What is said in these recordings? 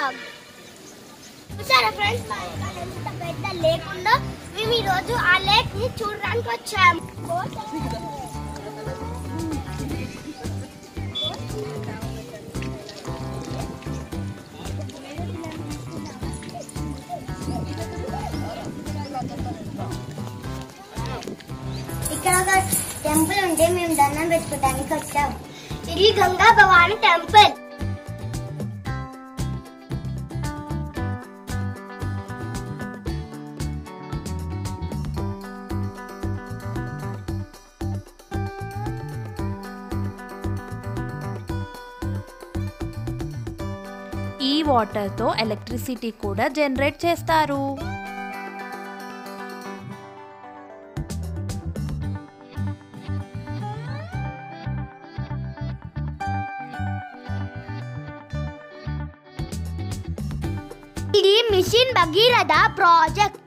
blog చూసారా friends మా ఇక్కడ ఎంత పెద్ద లేక్ ఉందో మేము ఈ రోజు ఆ లేక్ ని చూడడానికి వచ్చాము ఇక్కడ ఒక టెంపుల్ ఉంటే మేము దండం పెట్టుకోవడానికి వచ్చాము ఇది గంగా భవాని టెంపుల్ ఈ వాటర్తో ఎలక్ట్రిసిటీ కూడా జనరేట్ చేస్తారు ఇది మిషన్ భగీరథ ప్రాజెక్ట్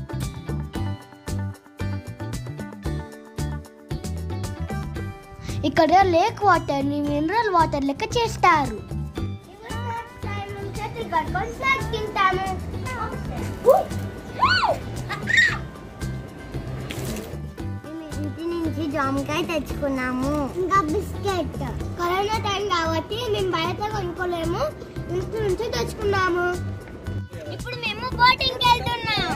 ఇక్కడ లేక్ వాటర్ ని మినరల్ వాటర్ లెక్క చేస్తారు తింటాము ఇంటి నుంచి జామకాయ తెచ్చుకున్నాము ఇంకా బిస్కెట్ కరోనా టైం కాబట్టి మేము బయట కొనుక్కోలేము ఇంటి నుంచి తెచ్చుకున్నాము ఇప్పుడు మేము బోటింగ్ వెళ్తున్నాం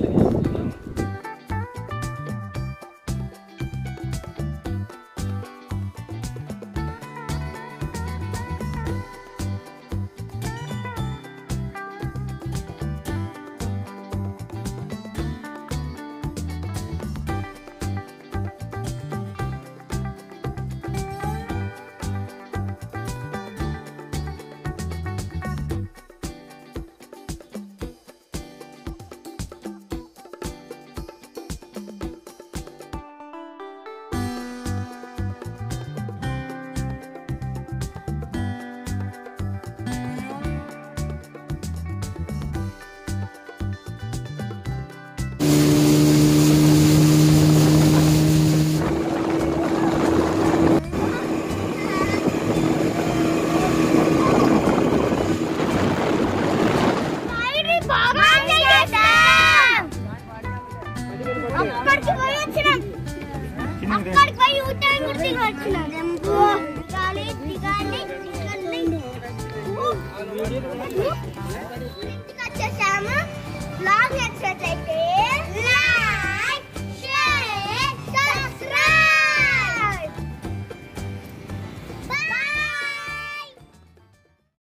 అక్కడికి పోయి వచ్చినాం అక్కడికి పోయి ఊటాన్ని కూడా తిని వచ్చినాం దిగాలి దిగాలి దిగాలి ఇంటికి వచ్చేసాము